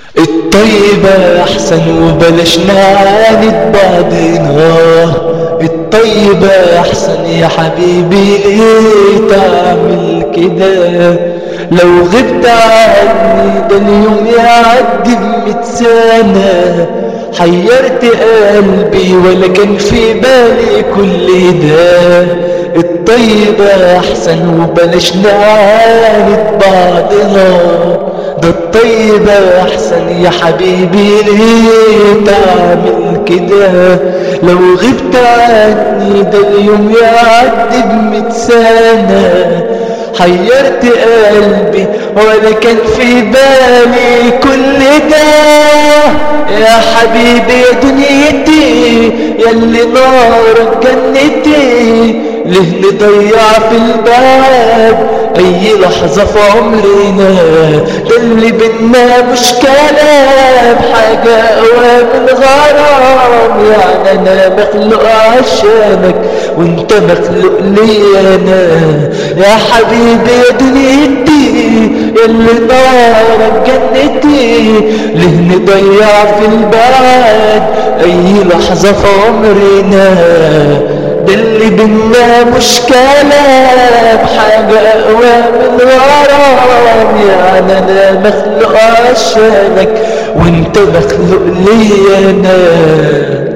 الطيبة أحسن وبلاش نعاند بعضنا الطيبة أحسن يا حبيبي ليه تعمل كده لو غبت عني ده اليوم يعدي بمية سنة حيرت قلبي ولا كان في بالي كل ده الطيبة أحسن وبلاش نعاند بعضنا ده الطيبة أحسن يا حبيبي ليه تعمل كده لو غبت عني ده اليوم يعدي بمية سنة حيرت قلبي ولا كان في بالي كل ده يا حبيبي يا دنيتي ياللي نارك جنتي ليه نضيع في الباب اي لحظة في عمرنا ده اللي بينا مش كلام حاجة اقوى من غرام يعني انا مخلوق عشانك وانت مخلوق لي انا يا حبيبي يا دنيتي اللي نارك جنتي ليه نضيع في البعد اي لحظة في عمرنا ده اللي بينا مش كلام حاجة اقوى من غرام يعني انا مخلوق عشانك وانت مخلوق لي انا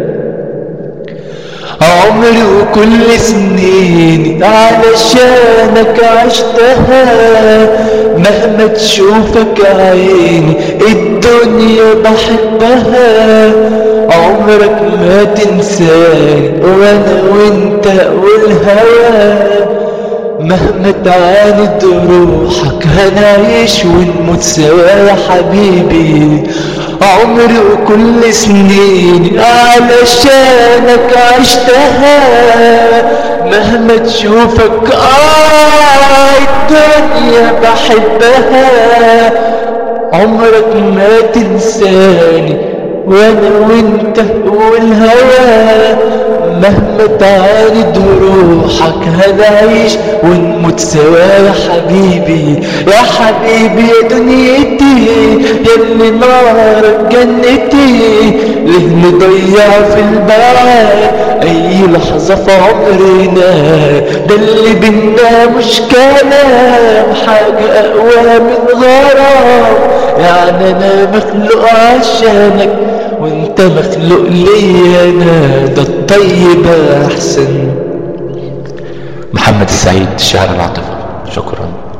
عمري وكل سنيني علشانك عشتها مهما تشوفك عيني الدنيا بحبها عمرك ما تنساني وانا وانت والهوى مهما تعاند روحك هنعيش ونموت سوا يا حبيبي عمري وكل سنيني علشانك عشتها مهما تشوفك آه الدنيا بحبها عمرك ما تنساني وانا وانت والهوى مهما تعاند روحك هنعيش ونموت سوا يا حبيبي يا حبيبي يا دنيتي ياللي نارك جنتي ليه نضيع في البعد اي لحظة في عمرنا ده اللي بينا مش كلام حاجة اقوى من غرام يعني انا مخلوق عشانك وانت مخلوق لي انا ده الطيب احسن محمد السعيد شعر العاطفة شكرا